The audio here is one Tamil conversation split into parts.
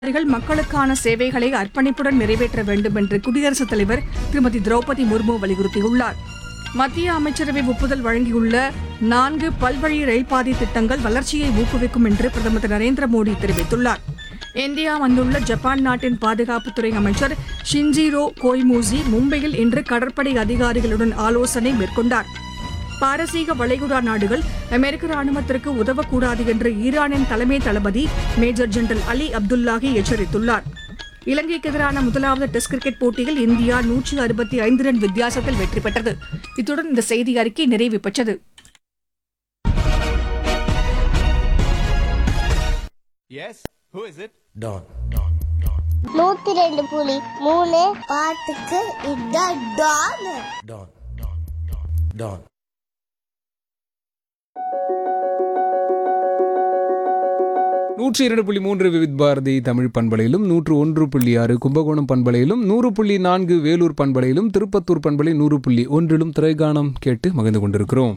அதிகாரிகள் மக்களுக்கான சேவைகளை அர்ப்பணிப்புடன் நிறைவேற்ற வேண்டும் என்று குடியரசுத் தலைவர் திருமதி திரௌபதி முர்மு வலியுறுத்தியுள்ளார் மத்திய அமைச்சரவை ஒப்புதல் வழங்கியுள்ள நான்கு பல்வழி ரயில்பாதை திட்டங்கள் வளர்ச்சியை ஊக்குவிக்கும் என்று பிரதமர் திரு நரேந்திர மோடி தெரிவித்துள்ளார் இந்தியா வந்துள்ள ஜப்பான் நாட்டின் பாதுகாப்புத்துறை அமைச்சர் ஷின்ஜிரோ கோய்மூசி மும்பையில் இன்று கடற்படை அதிகாரிகளுடன் ஆலோசனை மேற்கொண்டார் பாரசீக வளைகுடா நாடுகள் அமெரிக்க ராணுவத்திற்கு உதவக்கூடாது என்று ஈரானின் தலைமை தளபதி மேஜர் ஜெனரல் அலி அப்துல்லாஹி எச்சரித்துள்ளார் இலங்கைக்கு எதிரான முதலாவது டெஸ்ட் கிரிக்கெட் போட்டியில் இந்தியா நூற்றி அறுபத்தி ஐந்து ரன் வித்தியாசத்தில் வெற்றி பெற்றது இத்துடன் இந்த செய்தி அறிக்கை நிறைவு பெற்றது Yes? Who is it? Don. நூத்தி ரெண்டு புலி மூணு பாட்டுக்கு இதான் டான் Don. Don. நூற்றி இரண்டு புள்ளி மூன்று விவித் பாரதி தமிழ் பண்பலையிலும் நூற்று ஒன்று புள்ளி ஆறு கும்பகோணம் பண்பலையிலும் நூறு புள்ளி நான்கு வேலூர் பண்பலையிலும் திருப்பத்தூர் பண்பலை நூறு புள்ளி ஒன்றிலும் திரைகானம் கேட்டு மகிழ்ந்து கொண்டிருக்கிறோம்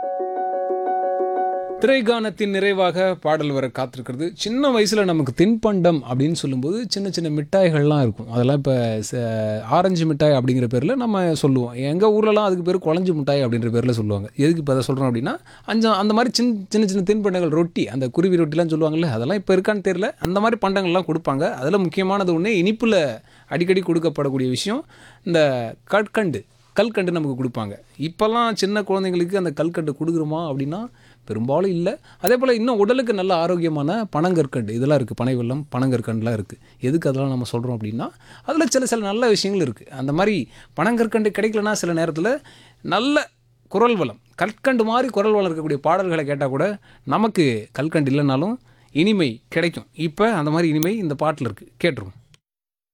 திரைகானத்தின் நிறைவாக பாடல் வர காத்திருக்கிறது சின்ன வயசில் நமக்கு தின்பண்டம் அப்படின்னு சொல்லும்போது சின்ன சின்ன மிட்டாய்கள்லாம் இருக்கும் அதெல்லாம் இப்போ ஆரஞ்சு மிட்டாய் அப்படிங்கிற பேரில் நம்ம சொல்லுவோம் எங்கள் ஊர்லலாம் அதுக்கு பேர் குழஞ்சு மிட்டாய் அப்படின்ற பேரில் சொல்லுவாங்க எதுக்கு இப்போ அதை சொல்கிறோம் அப்படின்னா அஞ்சு அந்த மாதிரி சின்ன சின்ன சின்ன தின்பண்டங்கள் ரொட்டி அந்த குருவி ரொட்டிலாம் சொல்லுவாங்கல்ல அதெல்லாம் இப்போ இருக்கான்னு தெரியல அந்த மாதிரி பண்டங்கள்லாம் கொடுப்பாங்க அதில் முக்கியமானது ஒன்று இனிப்பில் அடிக்கடி கொடுக்கப்படக்கூடிய விஷயம் இந்த கற்கண்டு கல்கண்டு நமக்கு கொடுப்பாங்க இப்போல்லாம் சின்ன குழந்தைங்களுக்கு அந்த கல்கண்டு கொடுக்குறோமா அப்படின்னா பெரும்பாலும் இல்லை அதே போல் இன்னும் உடலுக்கு நல்ல ஆரோக்கியமான பனங்கற்கண்டு இதெல்லாம் இருக்குது பனை வெல்லம் பனங்கற்கண்டுலாம் இருக்குது எதுக்கு அதெல்லாம் நம்ம சொல்கிறோம் அப்படின்னா அதில் சில சில நல்ல விஷயங்கள் இருக்குது அந்த மாதிரி பனங்கற்கண்டு கிடைக்கலனா சில நேரத்தில் நல்ல குரல் வளம் கற்கண்டு மாதிரி குரல் வளம் இருக்கக்கூடிய பாடல்களை கேட்டால் கூட நமக்கு கல்கண்டு இல்லைனாலும் இனிமை கிடைக்கும் இப்போ அந்த மாதிரி இனிமை இந்த பாட்டில் இருக்குது கேட்டுருவோம்